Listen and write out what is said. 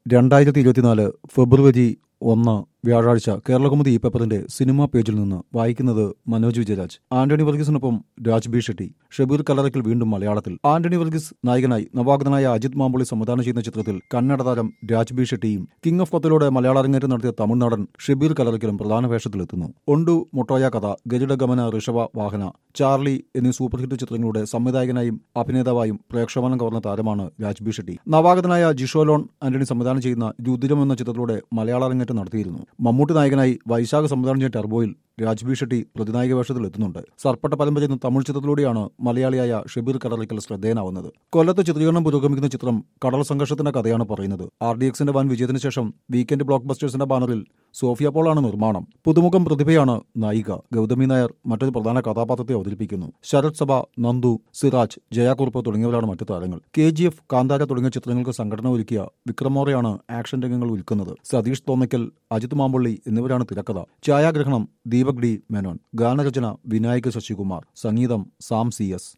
രണ്ടായിരത്തി ഇരുപത്തിനാല് ഫെബ്രുവരി ഒന്ന് വ്യാഴാഴ്ച കേരളകൗമുദി ഈ പേപ്പറിന്റെ സിനിമാ പേജിൽ നിന്ന് വായിക്കുന്നത് മനോജ് വിജയരാജ് ആന്റണി വർഗീസിനൊപ്പം രാജ് ബി ഷെട്ടി ഷബീർ കല്ലറയ്ക്കൽ വീണ്ടും മലയാളത്തിൽ ആന്റണി വർഗീസ് നായകനായി നവാഗതനായ അജിത് മാമ്പുളി സംവിധാനം ചെയ്യുന്ന ചിത്രത്തിൽ കന്നഡ താരം രാജ് ബി ഷെട്ടിയും കിങ് ഓഫ് കൊത്തയിലൂടെ മലയാള അരങ്ങേറ്റം നടത്തിയ തമിഴ്നാടൻ ഷബീർ കല്ലറയ്ക്കലും പ്രധാന വേഷത്തിലെത്തുന്നു ഒണ്ടു മൊട്ടോയ കഥ ഗരുഡ ഗമന ഋഷഭ വാഹന ചാർലി എന്നീ സൂപ്പർ ഹിറ്റ് ചിത്രങ്ങളുടെ സംവിധായകനായും അഭിനേതാവായും പ്രേക്ഷമാനം കവർന്ന താരമാണ് രാജ് ബി ഷെട്ടി നവാഗതനായ ജിഷോലോൺ ആന്റണി സംവിധാനം ചെയ്യുന്ന രുദ്രം എന്ന ചിത്രത്തിലൂടെ മലയാള അരങ്ങേറ്റം നടത്തിയിരുന്നു മമ്മൂട്ടി നായകനായി വൈശാഖ സംവിധാനം ചെയ്ത ടർബോയിൽ രാജ്ബി ഷെട്ടി പ്രതിനായക വേഷത്തിൽ എത്തുന്നുണ്ട് സർപ്പട്ട പരമ്പര എന്ന തമിഴ് ചിത്രത്തിലൂടെയാണ് മലയാളിയായ ഷബീർ കടലിക്കൽ ശ്രദ്ധേയനാവുന്നത് കൊല്ലത്ത് ചിത്രീകരണം പുരോഗമിക്കുന്ന ചിത്രം കടൽ സംഘർഷത്തിന്റെ കഥയാണ് പറയുന്നത് ആർ ഡി എക്സിന്റെ വൻ വിജയത്തിന് ശേഷം വീക്കെൻഡ് ബ്ലോക്ക് ബസ്റ്റേഴ്സിന്റെ ബാനറിൽ സോഫിയ പോളാണ് നിർമ്മാണം പുതുമുഖം പ്രതിഭയാണ് നായിക ഗൗതമി നായർ മറ്റൊരു പ്രധാന കഥാപാത്രത്തെ അവതരിപ്പിക്കുന്നു ശരത് സഭ നന്ദു സിറാജ് ജയാകുറുപ്പ് തുടങ്ങിയവരാണ് മറ്റു താരങ്ങൾ കെ ജി എഫ് കാന്താര തുടങ്ങിയ ചിത്രങ്ങൾക്ക് സംഘടന ഒരുക്കിയ വിക്രമോറയാണ് ആക്ഷൻ രംഗങ്ങൾ ഒരുക്കുന്നത് സതീഷ് തോന്നയ്ക്കൽ അജിത് മാമ്പള്ളി എന്നിവരാണ് തിരക്കഥ ഛായാഗ്രഹണം ദീപക് ഡി മേനോൻ ഗാനരചന വിനായക് ശശികുമാർ സംഗീതം സാം സി എസ്